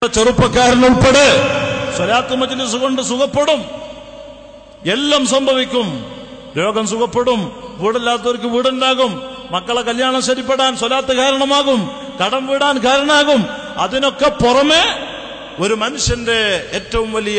ചെറുപ്പക്കാരൻ ഉൾപ്പെടെ സ്വലാത്ത് മജ്ലിസ് കൊണ്ട് സുഖപ്പെടും എല്ലാം സംഭവിക്കും രോഗം സുഖപ്പെടും വീടില്ലാത്തവർക്ക് വീടുണ്ടാകും മക്കളെ കല്യാണം ശരിപ്പെടാൻ സ്വലാത്ത് കാരണമാകും കടം വീടാൻ കാരണമാകും അതിനൊക്കെ പുറമെ ഒരു മനുഷ്യന്റെ ഏറ്റവും വലിയ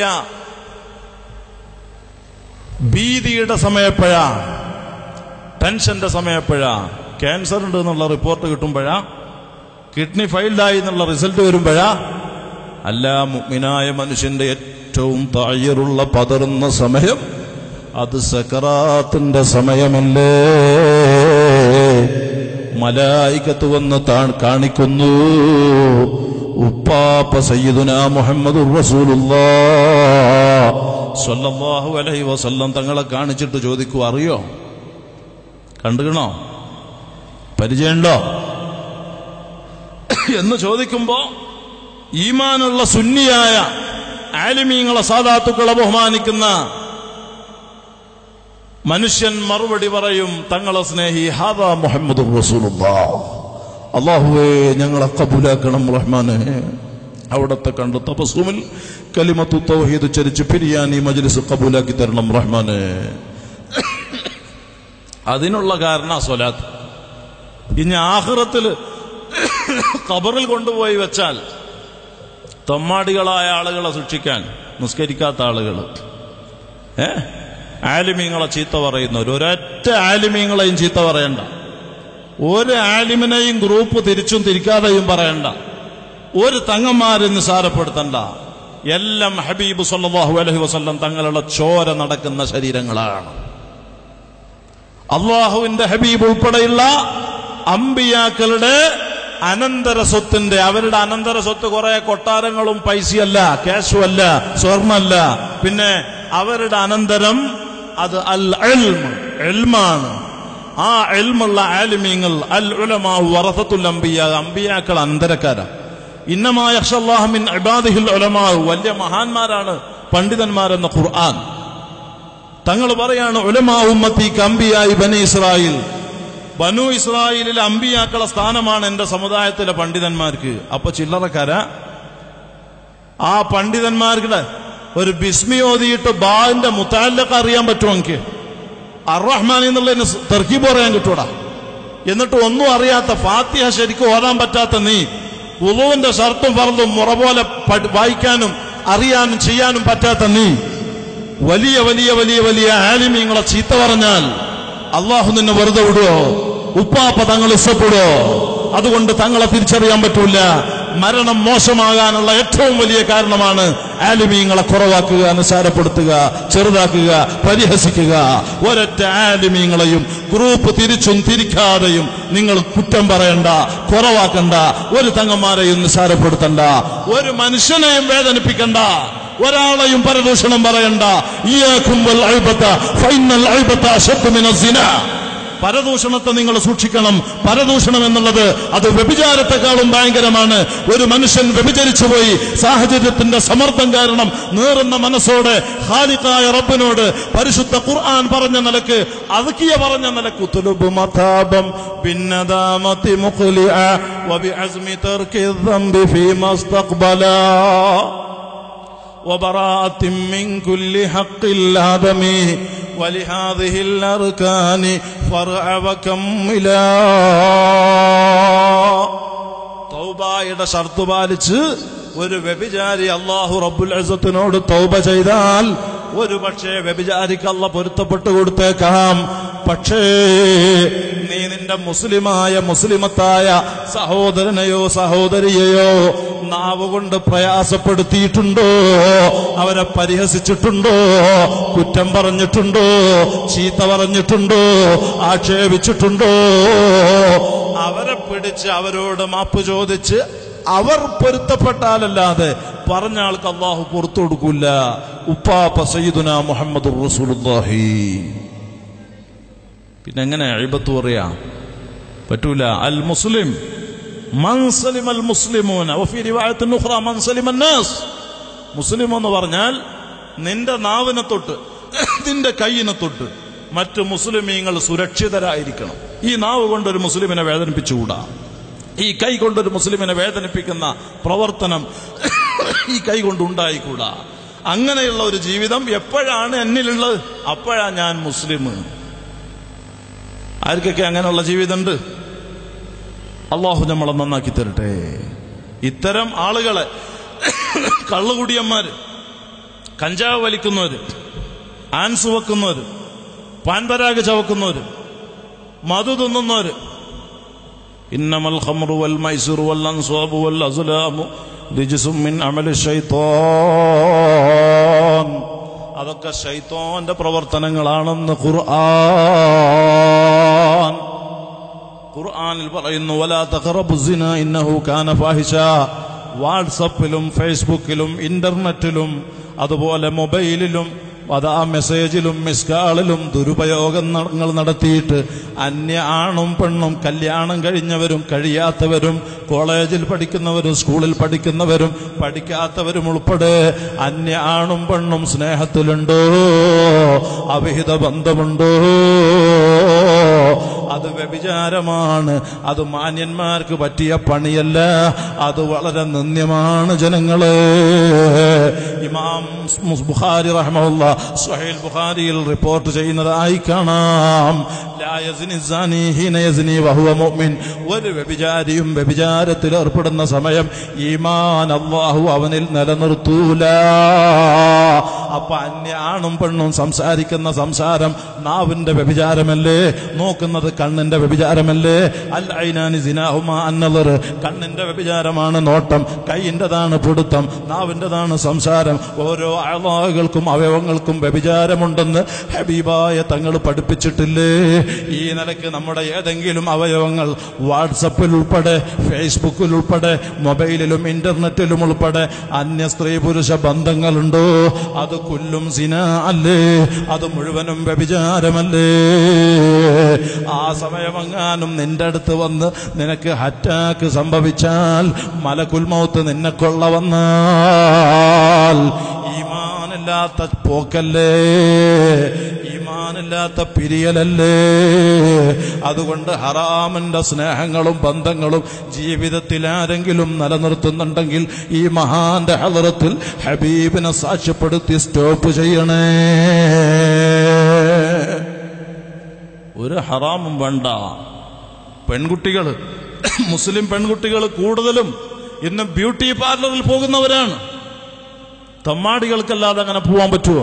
ഭീതിയുടെ സമയപ്പോഴാ ടെൻഷന്റെ സമയപ്പോഴാ ക്യാൻസർ ഉണ്ട് എന്നുള്ള റിപ്പോർട്ട് കിട്ടുമ്പോഴാ കിഡ്നി ഫെയിൽഡായി എന്നുള്ള റിസൾട്ട് വരുമ്പോഴാ അല്ല മുഗ്മിനായ മനുഷ്യന്റെ ഏറ്റവും താഴറുള്ള പതറുന്ന സമയം അത് സക്കറാത്തിന്റെ സമയമല്ലേ മലായിക്കത്ത് വന്ന് താൻ കാണിക്കുന്നു ഉപ്പാപ്പ സയ്യിദുന മുഹമ്മദ് സ്വല്ലല്ലാഹു അലൈഹി വസല്ലം തങ്ങളെ കാണിച്ചിട്ട് ചോദിക്കൂ അറിയോ കണ്ടുകണോ പരിചയമുണ്ടോ എന്ന് ചോദിക്കുമ്പോ ഈമാനുള്ള സുന്നിയായ ആലിമീങ്ങളെ സാധാത്തുക്കളെ ബഹുമാനിക്കുന്ന മനുഷ്യൻ മറുപടി പറയും തങ്ങളെ സ്നേഹി ഹാദാ മുഹമ്മദ് അള്ളാഹുവേ ഞങ്ങളെ കബൂലാക്കണം റഹ്മാനെ അവിടത്തെ കണ്ട് തപസ്സുമിൽ കലിമത്തു തൗഹീദ് ചരിച്ച് പിരിയാൻ ഈ മജ്ലിസ് കബൂലാക്കി തരണം റഹ്മാനെ അതിനുള്ള കാരണ സ്വലാത്ത് ഇനി ആഹ്റത്തിൽ ഖബറിൽ കൊണ്ടുപോയി വെച്ചാൽ തൊമ്മാടികളായ ആളുകളെ സൂക്ഷിക്കാൻ നിസ്കരിക്കാത്ത ആളുകൾ ഏ ആലിമീങ്ങളെ ചീത്ത പറയുന്നവർ ഒരൊറ്റ ആലിമീങ്ങളെയും ചീത്ത പറയണ്ട ഒരു ആലിമിനെയും ഗ്രൂപ്പ് തിരിച്ചും തിരിക്കാതെയും പറയണ്ട ഒരു തങ്ങന്മാരെ നിസാരപ്പെടുത്തണ്ട എല്ലാം ഹബീബ് സല്ലല്ലാഹു അലൈഹി വസല്ലം തങ്ങളുടെ ചോര നടക്കുന്ന ശരീരങ്ങളാണ് അള്ളാഹുവിന്റെ ഹബീബ് ഉൾപ്പെടെയുള്ള അമ്പിയാക്കളുടെ അനന്തര സ്വത്തിന്റെ അവരുടെ അനന്തര സ്വത്ത് കുറെ കൊട്ടാരങ്ങളും പൈസയല്ല ക്യാഷും അല്ല സ്വർണ്ണല്ല പിന്നെ അവരുടെ അനന്തരം അത് അൽ എൽമ് എൽമാണ് ആ എൽമുള്ള ആലിമീങ്ങൾ അൽ ഉലമാ വറസത്തുൽ അംബിയ അമ്പിയാക്കൾ അന്തരക്കാരാ ഇന്നമായ മിൻ ഇബാദിഹിൽ ഉലമാ വലിയ മഹാന്മാരാണ് പണ്ഡിതന്മാരെന്ന ഖുർആൻ തങ്ങൾ പറയാണ് ഉലമാ ഉമ്മത്തി കമ്പിയായി ബനി ഇസ്രായേൽ ബനു ഇസ്രായേലിലെ അമ്പിയാക്കളെ സ്ഥാനമാണ് എന്റെ സമുദായത്തിലെ പണ്ഡിതന്മാർക്ക് അപ്പൊ ചില്ലറക്കാര ആ പണ്ഡിതന്മാർക്ക് ഒരു ബിസ്മി ഓതിയിട്ട് ബാന്റെ മുത്താലൊക്കെ അറിയാൻ പറ്റുമോ എനിക്ക് അറഹ്മാൻ എന്നുള്ളതിന് തെർക്കീബ് പറയാൻ കിട്ടൂടാ എന്നിട്ട് ഒന്നും അറിയാത്ത ഫാത്തിഹ ശരിക്കും ഓതാൻ പറ്റാത്ത നീ ഉളുവിന്റെ ഷർത്തും ഫർദും മുറ പോലെ പഠി- വായിക്കാനും അറിയാനും ചെയ്യാനും പറ്റാത്ത നീ വലിയ വലിയ വലിയ വലിയ ആലിമീങ്ങളെ ചീത്ത പറഞ്ഞാൽ അള്ളാഹു നിന്നെ വെറുതെ വിടുവോ ഉപ്പാപ്പ തങ്ങൾ ഇഷ്ടപ്പെടുവോ അതുകൊണ്ട് തങ്ങളെ തിരിച്ചറിയാൻ പറ്റൂല മരണം മോശമാകാനുള്ള ഏറ്റവും വലിയ കാരണമാണ് ആലിമീങ്ങളെ കുറവാക്കുക നിസാരപ്പെടുത്തുക ചെറുതാക്കുക പരിഹസിക്കുക ഒരൊറ്റ ആലിമീങ്ങളെയും ഗ്രൂപ്പ് തിരിച്ചും തിരിക്കാതെയും നിങ്ങൾ കുറ്റം പറയണ്ട കുറവാക്കണ്ട ഒരു തങ്ങന്മാരെയും നിസാരപ്പെടുത്തണ്ട ഒരു മനുഷ്യനെയും വേദനിപ്പിക്കണ്ട ഒരാളെയും പരദൂഷണം പറയണ്ട ഇയ്യാക്കും വൽ അയ്ബത്ത ഫൈനൽ അയ്ബത്ത അശദ്ദു മിനസ് സിന പരദൂഷണത്തെ നിങ്ങൾ സൂക്ഷിക്കണം പരദൂഷണം എന്നുള്ളത് അത് വ്യഭിചാരത്തെക്കാളും ഭയങ്കരമാണ് ഒരു മനുഷ്യൻ വ്യഭിചരിച്ചു പോയി സാഹചര്യത്തിന്റെ സമ്മർദ്ദം കാരണം നേറുന്ന മനസ്സോടെ ഹാലിക്കായ റബ്ബിനോട് പരിശുദ്ധ ഖുർആൻ പറഞ്ഞ നിലക്ക് അതുക്കിയ പറഞ്ഞ നിലക്ക് തുലുബ് മതാബം ഭിന്നദാമത്തി മുഖ്ലിഅ വബിഅസ്മി തർക്കി الذنب فيما استقبلا وبراءة من كل حق الآدمي ولهذه الأركان فرع وكملا തൗബായുടെ ഷർത്ത് പാലിച്ച് ഒരു വ്യഭിചാരി അള്ളാഹു റബ്ബുൽ അസത്തിനോട് തൗബ ചെയ്താൽ ഒരു പക്ഷേ വ്യഭിചാരിക്ക് അല്ല പൊരുത്തപ്പെട്ട് കൊടുത്തേക്കാം പക്ഷേ നീ നിന്റെ മുസ്ലിമായ മുസ്ലിമത്തായ സഹോദരനെയോ സഹോദരിയെയോ നാവ് കൊണ്ട് പ്രയാസപ്പെടുത്തിയിട്ടുണ്ടോ അവരെ പരിഹസിച്ചിട്ടുണ്ടോ കുറ്റം പറഞ്ഞിട്ടുണ്ടോ ചീത്ത പറഞ്ഞിട്ടുണ്ടോ ആക്ഷേപിച്ചിട്ടുണ്ടോ അവരെ പിടിച്ച് അവരോട് മാപ്പ് ചോദിച്ച് അവർ പൊരുത്തപ്പെട്ടാലല്ലാതെ പറഞ്ഞ ആൾക്ക് അള്ളാഹു പുറത്തു കൊടുക്കൂല ഉപ്പാപ്പ സയ്യിദുന മുഹമ്മദ് റസൂലുള്ളാഹി പിന്നെ എങ്ങനെ അഴിബത്ത് പറയാ പറ്റൂല അൽ മുസ്ലിം മൻസലിം അൽ മുസ്ലിമൂന വഫി റിവായത്തിൻ ഉഖ്റ മൻസലിം അന്നാസ് മുസ്ലിം എന്ന് പറഞ്ഞാൽ നിന്റെ നാവിനെ തൊട്ട് നിന്റെ കൈയിനെ തൊട്ട് മറ്റു മുസ്ലിമീങ്ങൾ സുരക്ഷിതരായിരിക്കണം ഈ നാവ് കൊണ്ട് ഒരു മുസ്ലിമിനെ വേദനിപ്പിച്ചുകൂടാ ഈ കൈ കൊണ്ടൊരു മുസ്ലിമിനെ വേദനിപ്പിക്കുന്ന പ്രവർത്തനം ഈ കൈ കൊണ്ട് ഉണ്ടായിക്കൂടാ അങ്ങനെയുള്ള ഒരു ജീവിതം എപ്പോഴാണ് എന്നിലുള്ളത് അപ്പോഴാ ഞാൻ മുസ്ലിം ആർക്കൊക്കെ അങ്ങനെയുള്ള ജീവിതമുണ്ട് അള്ളാഹു നമ്മളെ നന്നാക്കി തരട്ടെ ഇത്തരം ആളുകളെ കള്ളുകുടിയന്മാര് കഞ്ചാവ് വലിക്കുന്നവര് ആൻസ് വെക്കുന്നവര് പാൻപരാഗ് ചവക്കുന്നവര് മധു തിന്നുന്നവര് ഇന്നമൽ ഖംറു വൽ മൈസൂർ വൽ അൻസ്വാബു വൽ അസ്ലാമു റിജ്സും മിൻ അമലി ശൈത്താൻ അതൊക്കെ ശൈത്താന്റെ പ്രവർത്തനങ്ങളാണെന്ന് ഖുർആൻ ഖുർആനിൽ പറയുന്നു വലാ തഖറബു സിന ഇന്നഹു കാന ഫാഹിഷ വാട്സപ്പിലും ഫേസ്ബുക്കിലും ഇന്റർനെറ്റിലും അതുപോലെ മൊബൈലിലും അത് ആ മെസ്സേജിലും മിസ്കാളിലും ദുരുപയോഗങ്ങൾ നടത്തിയിട്ട് അന്യ ആണും പെണ്ണും കല്യാണം കഴിഞ്ഞവരും കഴിയാത്തവരും കോളേജിൽ പഠിക്കുന്നവരും സ്കൂളിൽ പഠിക്കുന്നവരും പഠിക്കാത്തവരും ഉൾപ്പെടെ അന്യ ആണും പെണ്ണും സ്നേഹത്തിലുണ്ടോ അവിഹിത ബന്ധമുണ്ടോ അത് വ്യഭിചാരമാണ് അത് മാന്യന്മാർക്ക് പറ്റിയ പണിയല്ല അത് വളരെ നിന്ദ്യമാണ് ജനങ്ങളെ ഇമാം ബുഖാരി റഹ്മുള്ള സുഹൈൽ ബുഖാരിയിൽ റിപ്പോർട്ട് ചെയ്യുന്നതായി കാണാം ലാ യസ്നി സാനി ഹീന യസ്നി വഹുവ മുഅ്മിൻ ഒരു വ്യഭിചാരിയും വ്യഭിചാരത്തിൽ ഏർപ്പെടുന്ന സമയം ഈമാൻ അള്ളാഹു അവനിൽ നിലനിർത്തൂല അപ്പൊ അന്യ ആണും പെണ്ണും സംസാരിക്കുന്ന സംസാരം നാവിന്റെ വ്യഭിചാരമല്ലേ നോക്കുന്നത് കണ്ണിന്റെ വ്യഭിചാരമല്ലേ അൽ ഐനാനി സിനാഹുമാ അന്നവർ കണ്ണിന്റെ വ്യഭിചാരമാണ് നോട്ടം കൈയിൻ്റെതാണ് പിടുത്തം നാവിൻ്റെതാണ് സംസാരം ഓരോ അളാകൾക്കും അവയവങ്ങൾക്കും വ്യഭിചാരമുണ്ടെന്ന് ഹബീബായ തങ്ങൾ പഠിപ്പിച്ചിട്ടില്ലേ ഈ നിലയ്ക്ക് നമ്മുടെ ഏതെങ്കിലും അവയവങ്ങൾ വാട്സപ്പിൽ ഉൾപ്പെടെ ഫേസ്ബുക്കിൽ ഉൾപ്പെടെ മൊബൈലിലും ഇന്റർനെറ്റിലും ഉൾപ്പെടെ അന്യ സ്ത്രീ പുരുഷ ബന്ധങ്ങളുണ്ടോ അത് കുല്ലും സിന അല്ലേ അത് മുഴുവനും വ്യഭിചാരമല്ലേ ആ സമയമെങ്ങാനും നിന്റെ അടുത്ത് വന്ന് നിനക്ക് അറ്റാക്ക് സംഭവിച്ചാൽ മലകുൽമൗത്ത് നിന്നെ കൊള്ള വന്നാൽ ഈമാനില്ലാത്ത പോക്കല്ലേ ഈമാനില്ലാത്ത പിരിയലല്ലേ അതുകൊണ്ട് ഹറാമിന്റെ സ്നേഹങ്ങളും ബന്ധങ്ങളും ജീവിതത്തിൽ ആരെങ്കിലും നിലനിർത്തുന്നുണ്ടെങ്കിൽ ഈ മഹാന്റെ ഹലറത്തിൽ ഹബീബിനെ സാക്ഷ്യപ്പെടുത്തി സ്റ്റോപ്പ് ചെയ്യണേ ഒരു ഹറാമും വേണ്ട പെൺകുട്ടികൾ മുസ്ലിം പെൺകുട്ടികൾ കൂടുതലും ഇന്ന് ബ്യൂട്ടി പാർലറിൽ പോകുന്നവരാണ് തമ്മാടികൾക്കല്ലാതെ അങ്ങനെ പോവാൻ പറ്റുമോ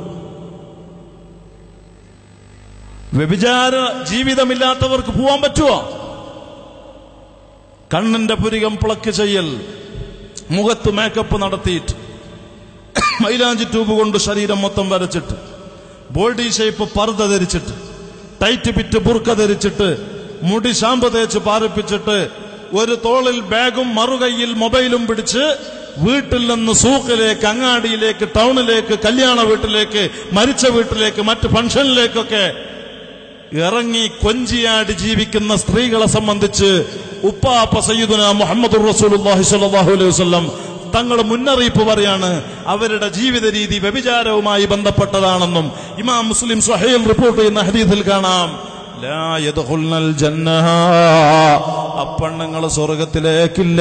വ്യഭിചാര ജീവിതമില്ലാത്തവർക്ക് പോവാൻ പറ്റുമോ കണ്ണിന്റെ പുരികം പ്ലക്ക് ചെയ്യൽ മുഖത്ത് മേക്കപ്പ് നടത്തിയിട്ട് മൈലാഞ്ചി ട്യൂബ് കൊണ്ട് ശരീരം മൊത്തം വരച്ചിട്ട് ബോഡി ഷേപ്പ് പർദ്ദ ധരിച്ചിട്ട് ടൈറ്റ് പിറ്റ് ബുർക്ക ധരിച്ചിട്ട് മുടി ശാമ്പ് തേച്ച് പാറിപ്പിച്ചിട്ട് ഒരു തോളിൽ ബാഗും മറുകൈയിൽ മൊബൈലും പിടിച്ച് വീട്ടിൽ നിന്ന് സൂക്കിലേക്ക് അങ്ങാടിയിലേക്ക് ടൗണിലേക്ക് കല്യാണ വീട്ടിലേക്ക് മരിച്ച വീട്ടിലേക്ക് മറ്റ് ഫംഗ്ഷനിലേക്കൊക്കെ ഇറങ്ങി കൊഞ്ചിയാടി ജീവിക്കുന്ന സ്ത്രീകളെ സംബന്ധിച്ച് ഉപ്പാപ്പ സയ്യിദുന മുഹമ്മദ് റസൂലുള്ളാഹി സ്വല്ലല്ലാഹു അലൈഹി വസല്ലം തങ്ങൾ മുന്നറിയിപ്പ് പറയാണ് അവരുടെ ജീവിത രീതി വ്യഭിചാരവുമായി ബന്ധപ്പെട്ടതാണെന്നും ഇമാം മുസ്ലിം സ്വഹൈൽ റിപ്പോർട്ട് ചെയ്യുന്ന ഹദീസിൽ കാണാം ലാ യദ്ഖുൽനൽ ജന്ന അപ്പണ്ണങ്ങൾ സ്വർഗത്തിലേക്കില്ല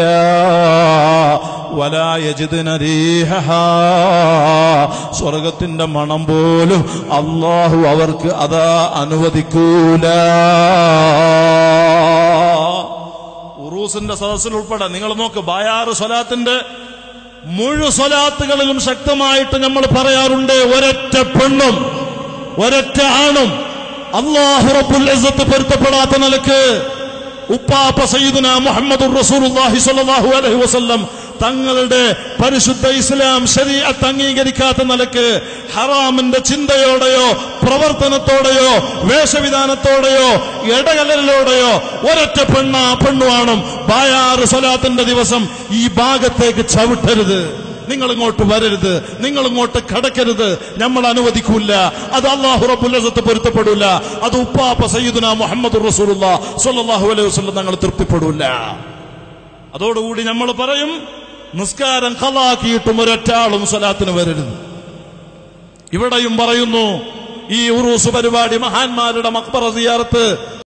വലാ യജിദ്ന റീഹഹാ സ്വർഗത്തിന്റെ മണം പോലും അള്ളാഹു അവർക്ക് അതാ അനുവദിക്കൂല ഉറൂസിന്റെ സദസ്സിൽ ഉൾപ്പെടെ നിങ്ങൾ നോക്ക് ബായാറ് സ്വലാത്തിന്റെ മുഴു സ്വലാത്തുകളിലും ശക്തമായിട്ട് നമ്മൾ പറയാറുണ്ട് ഒരൊറ്റ പെണ്ണും ഒരൊറ്റ ആണും അള്ളാഹു റബ്ബുൽ ഇസ്സത്ത് പൊരുത്തപ്പെടാത്ത നിലക്ക് ഉപ്പാപ്പ സയ്യിദുന മുഹമ്മദ് റസൂലുള്ളാഹി സ്വല്ലല്ലാഹു അലൈഹി വസല്ലം തങ്ങളുടെ പരിശുദ്ധ ഇസ്ലാം ശരീഅത്ത് അംഗീകരിക്കാത്ത നിലക്ക് ഹറാമിന്റെ ചിന്തയോടെയോ പ്രവർത്തനത്തോടെയോ വേഷവിധാനത്തോടെയോ ഇടകലലോടെയോ ഒരൊറ്റ പെണ്ണ പെണ്ണുവാണും ബായാറ് സ്വലാത്തിന്റെ ദിവസം ഈ ഭാഗത്തേക്ക് ചവിട്ടരുത് നിങ്ങൾ ഇങ്ങോട്ട് വരരുത് നിങ്ങൾ ഇങ്ങോട്ട് കടക്കരുത് നമ്മൾ അനുവദിക്കൂല അത് അള്ളാഹു റബുല്ലസത്ത് പൊരുത്തപ്പെടൂല അത് ഉപ്പാപ്പ സയ്യിദുന മുഹമ്മദ് റസൂലുള്ള സ്വല്ലല്ലാഹു അലൈഹി വസല്ലം ഞങ്ങൾ തൃപ്തിപ്പെടൂല അതോടുകൂടി നമ്മൾ പറയും നിസ്കാരം ഖലാക്കിയിട്ടും ഒരൊറ്റാളും സ്വലാത്തിന് വരരുത് ഇവിടെയും പറയുന്നു ഈ ഉറൂസ് പരിപാടി മഹാന്മാരുടെ മക്ബറ സിയാറത്ത്